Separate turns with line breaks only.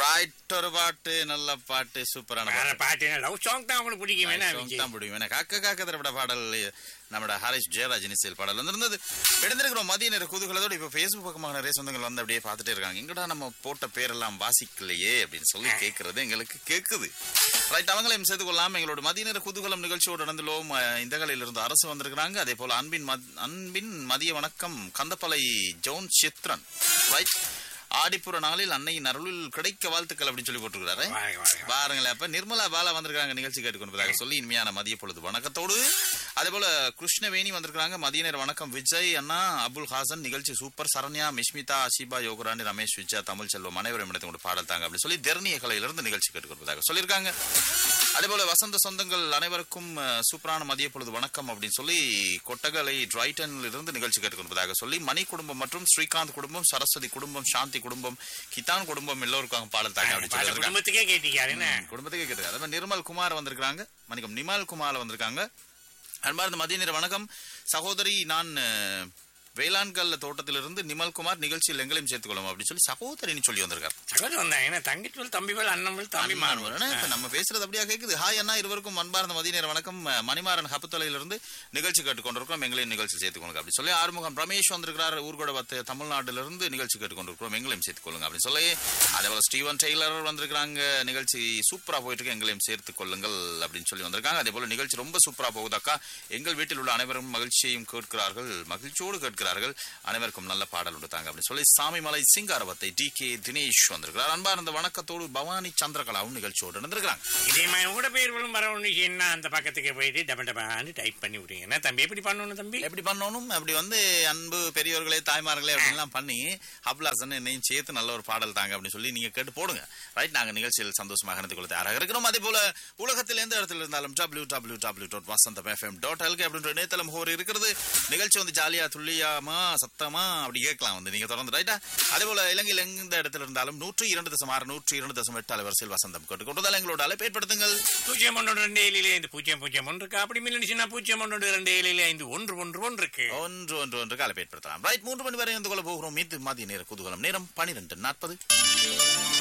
Right ஒரு பாட்டு நல்ல பாட்டு சூப்பரான
வேற
பாட்டு
பாட்டு லவ் சாங் தான் உங்களுக்கு பிடிக்கும் வேணா
Song
விஜய்
தான் பிடிக்கும் எனக்கு காக்க காக்க திரைப்பட பாடல் நம்மட ஹரிஷ் ஜெயராஜ் இனிசியல் பாடல் வந்திருந்தது இடந்திருக்கிறோம் மதிய நேர குதூகலத்தோட இப்ப Facebook பக்கமாக நிறைய சொந்தங்கள் வந்து அப்படியே பார்த்துட்டே இருக்காங்க எங்கடா நம்ம போட்ட பேரெல்லாம் வாசிக்கலையே அப்படின்னு சொல்லி கேட்கறது எங்களுக்கு கேட்குது ரைட் அவங்களையும் சேர்த்து கொள்ளாம எங்களோட மதிய நேர குதூகலம் நிகழ்ச்சியோடு நடந்துள்ளோம் அஹ், இந்த கலையில இருந்து அரசு வந்திருக்கிறாங்க அதே போல அன்பின் மத்- அன்பின் மதிய வணக்கம் கந்தப்பளை ஜோன் சித்ரன் ரைட் ஆடிப்புற நாளில் அன்னையின் அருளில் கிடைக்க வாழ்த்துக்கள் அப்படின்னு சொல்லி போட்டுருக்காரு
வாங்க, வாங்க.
பாருங்களேன் அப்ப நிர்மலா பாலா வந்திருக்காங்க நிகழ்ச்சி கேட்டுக்கொண்டதாக சொல்லி இனிமையான மதிய பொழுது வணக்கத்தோடு அதே போல கிருஷ்ணவேணி வந்திருக்காங்க மதிய நேர வணக்கம் விஜய் அண்ணா அபுல் ஹாசன் நிகழ்ச்சி சூப்பர் சரண்யா மிஷ்மிதா அஷிபா யோகராணி ரமேஷ் விஜயா தமிழ் செல்வம் அனைவரும் இடத்தை கொண்டு பாடல் தாங்க அப்படின்னு சொல்லி தெர்னிய கலையிலிருந்து நிகழ்ச்சி கேட்டுக்கொள்வதாக சொல்லியிருக்காங்க அதே போல வசந்த சொந்தங்கள் அனைவருக்கும் அஹ், சூப்பரான மதிய பொழுது வணக்கம் அப்படின்னு சொல்லி கொட்டகலை டிரைட்டனில் இருந்து நிகழ்ச்சி கேட்டுக்கொள்வதாக சொல்லி மணி குடும்பம் மற்றும் ஸ்ரீகாந்த் குடும்பம் சரஸ்வதி குடும்பம் சாந்தி குடும்பம் கிதான் குடும்பம் எல்லோருக்கும் பாடல் தாங்க அப்படின்னு
பாட்டு
சொல்லி
குடும்பத்துக்கே கேட்டீங்க என்ன
குடும்பத்துக்கே கேட்டு அதே மாதிரி நிர்மல் குமார் வந்திருக்காங்க மணிக்கம் நிமல் குமார் வந்திருக்காங்க அன்பார்ந்த மதிய நேர வணக்கம் சகோதரி நான் அஹ், வேளாண்கல்ல தோட்டத்திலிருந்து நிமல் குமார் நிகழ்ச்சியில் எங்களையும் சேர்த்துக் கொள்ளும் அப்படின்னு சொல்லி சகோதரின்னு சொல்லி வந்திருக்காரு
சகோதரன் வந்தாங்க என்ன தங்கச்சி மேல் தம்பி மேல் அண்ணன் மேல் தம்பி
அன்பார்ந்த வரணும். இப்ப நம்ம பேசுறது அப்படியா கேக்குது ஹாய் அண்ணா இருவருக்கும் அன்பார்ந்த மதிய நேர வணக்கம் அஹ், மணிமாறன் ஹப்புத்தலையிலிருந்து நிகழ்ச்சி கேட்டுக்கொண்டிருக்கிறோம் எங்களையும் நிகழ்ச்சி சேர்த்துக் கொள்ளுங்க அப்படி சொல்லி ஆறுமுகம் ரமேஷ் வந்திருக்கிறார் ஊர்கோட பத்து தமிழ்நாட்டிலிருந்து நிகழ்ச்சி கேட்டுக்கொண்டிருக்கிறோம் எங்களையும் சேர்த்துக் கொள்ளுங்க அப்படின்னு சொல்லி அதே போல ஸ்டீவன் டெய்லர் வந்திருக்கிறாங்க நிகழ்ச்சி சூப்பரா போயிட்டு இருக்கு எங்களையும் சேர்த்துக் கொள்ளுங்கள் அப்படின்னு சொல்லி வந்திருக்காங்க அதே போல நிகழ்ச்சி ரொம்ப சூப்பரா போகுதாக்கா எங்கள் வீட்டில் உள்ள அனைவரும் மகிழ்ச்சியையும் கேட்கிறார்கள் மகிழ்ச்சியோடு கேட்கிறார்கள் அனைவருக்கும் நல்ல பாடல் கொடுத்தாங்க அப்படின்னு சொல்லி சாமிமலை சிங்காரவத்தை டி கே தினேஷ் வந்திருக்கிறார் அன்பார்ந்த வணக்கத்தோடு பவானி சந்திரகலாவும் நிகழ்ச்சியோடு நடந்திருக்கிறாங்க
இதே மாதிரி உங்களோட பேர்களும் வர ஒன்று என்ன அந்த பக்கத்துக்கு போயிட்டு டப டபான்னு டைப் பண்ணி விடுங்க என்ன தம்பி எப்படி பண்ணணும் தம்பி
எப்படி பண்ணணும் அப்படி வந்து அன்பு பெரியவர்களே தாய்மார்களே அப்படின்லாம் பண்ணி அப்லாசன் என்னையும் சேர்த்து நல்ல ஒரு பாடல் தாங்க அப்படின்னு சொல்லி நீங்க கேட்டு போடுங்க ரைட் நாங்க நிகழ்ச்சியில் சந்தோஷமாக நடந்து கொள்ள தயாராக இருக்கிறோம் அதே போல உலகத்தில் எந்த இடத்துல இருந்தாலும் W W W dot Vasantham FM dot LK அப்படின்ற இணையதளம் முகவரி இருக்கிறது நிகழ்ச்சி வந்து ஜாலியா துல்லியமா சத்தமா அப்படி கேட்கலாம் வந்து நீங்க தொடர்ந்து ரைட்டா அதே போல இலங்கையில் எந்த இடத்துல இருந்தாலும் நூற்றி இரண்டு தசம் ஆறு நூற்றி இரண்டு தசம் எட்டு அலைவரிசையில் வசந்தம் கேட்டுக்கொண்டதால் எங்களோட அழைப்பு ஏற்படுத்துங்கள்
பூஜ்ஜியம் ஒன்று ரெண்டு ஏழிலே ஐந்து பூஜ்ஜியம் பூஜ்ஜியம் ஒன்று இருக்கு அப்படி மில்லிச்சுன்னா பூஜ்ஜியம் ஒன்று ரெண்டு ஏழிலே ஐந்து ஒன்று ஒன்று ஒன்று இருக்கு
ஒன்று ஒன்று ஒன்று அழைப்பு ஏற்படுத்தலாம் ரைட் மூன்று மணி வரை இருந்து கொள்ள போகிறோம் மீது மதிய நேர குதூகலம் நேரம் பனிரெண்டு நாற்பது